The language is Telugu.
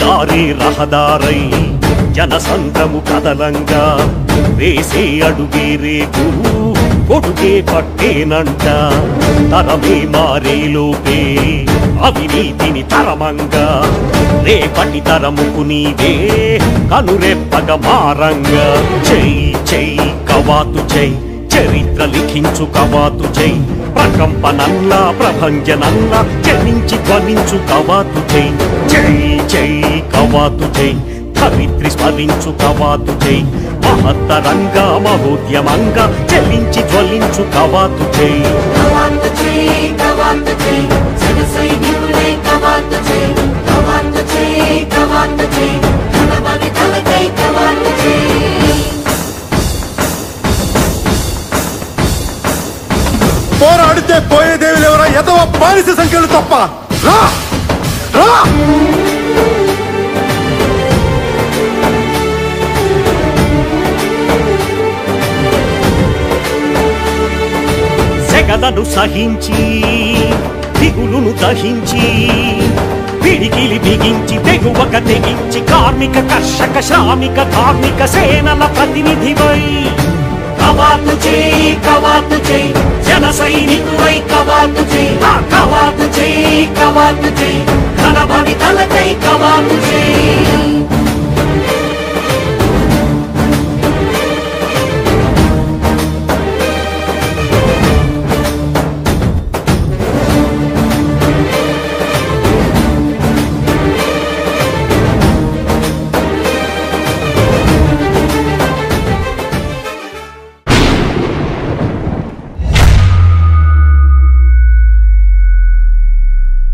దారి రహదారై జనసంద్రము కదలంగా వేసే అడుగే రేపు కొడుకే పట్టేనంట తరమే మారేలోపే అవినీతిని తరమంగా రేపటి తరముకు నీవే కనురెప్పగ మారంగా చెయ్యి చెయ్యి కవాతు చెయ్యి చరిత్ర లిఖించు కవాతు చెయ్యి ప్రకంపనల్లా ప్రభంజనల్లా చలించి ధ్వనించు కవాతు చెయ్యి చెయ్యి చెయ్యి కవాతు చెయ్యి ధరిత్రి స్మరించు కవాతు చెయ్యి మహత్తరంగా మహోద్యమంగా చలించి జ్వలించు కవాతు చెయ్యి కవాతు చేయి కవాతు చేయి జన సైనికులే కవాతు చేయి కవాతు చేయి కవాతు చేయి ధనబలి తలకై కవాతు చేయి పోరాడితే పోయేదేవి లేవరా ఎదవ బానిస సంఖ్యలు తప్ప రా రా సెగలను సహించి దిగులును దహించి పిడికిలి బిగించి తెగువక తెగించి కార్మిక కర్షక శ్రామిక కార్మిక సేనల ప్రతినిధివై కవాతు చేయి కవాతు చేయి జన సైనికులై కవాతు చేయి ఆ కవాతు చేయి కవాతు చేయి ఘనభవి తలకై కవాతు చేయి